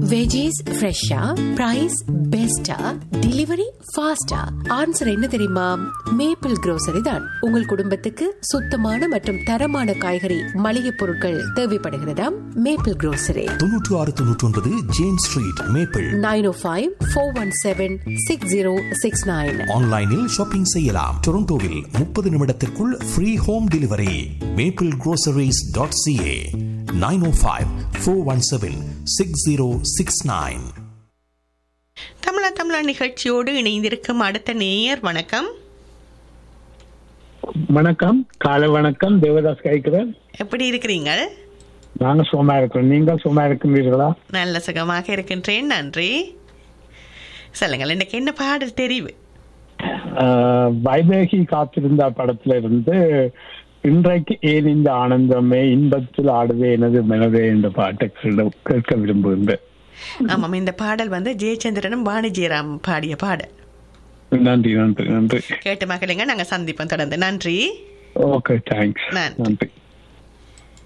Veggies ஃப்ரெஷ்ஷா price பெஸ்டா delivery ஃபாஸ்டா ஆன்சர் என்ன தெரியுமா மேப்பிள் grocery தான் உங்கள் குடும்பத்துக்கு சுத்தமான மற்றும் தரமான காய்கறி மளிகை பொருட்கள் தேவைப்படுகிறதாம் மேப்பிள் grocery தொன்னூற்று ஆறு தொன்னூற்றி ஒன்பது James street Maple nine O five four one seven six zero six nine ஆன்லைனில் ஷாப்பிங் செய்யலாம் டொரண்டோவில் முப்பது நிமிடத்திற்குள் free home delivery Maple groceries.ca dot CA nine O five four one seven six zero six nine தமிழா தமிழா நிகழ்ச்சியோடு இணைந்திருக்கும் அடுத்த நேயர் வணக்கம் வணக்கம் காலை வணக்கம் தேவதாஸ் கேட்கிறேன் எப்படி இருக்கிறீங்க நாங்க சும்மா இருக்கிறோம் நீங்கள் சும்மா இருக்கிறீர்களா நல்ல சுகமாக இருக்கின்றேன் நன்றி சொல்லுங்கள் எனக்கு என்ன பாடல் தெரிவு ஆஹ், வைதேகி காத்திருந்த படத்துல இருந்து இன்றைக்கு ஏன் இந்த ஆனந்தமே இன்பத்தில் ஆடுவே எனது மனதே என்ற பாட்டை கேட்க- கேட்க விரும்புகின்றேன் ஆமாம் இந்த பாடல் வந்து ஜெயச்சந்திரனும் வாணிஜிராம் பாடிய பாடல் நன்றி நன்றி நன்றி கேட்டு மகளிங்க நாங்கள் சந்திப்போம் தொடர்ந்து நன்றி ஓகே தேங்க்ஸ் நன்றி. நன்றி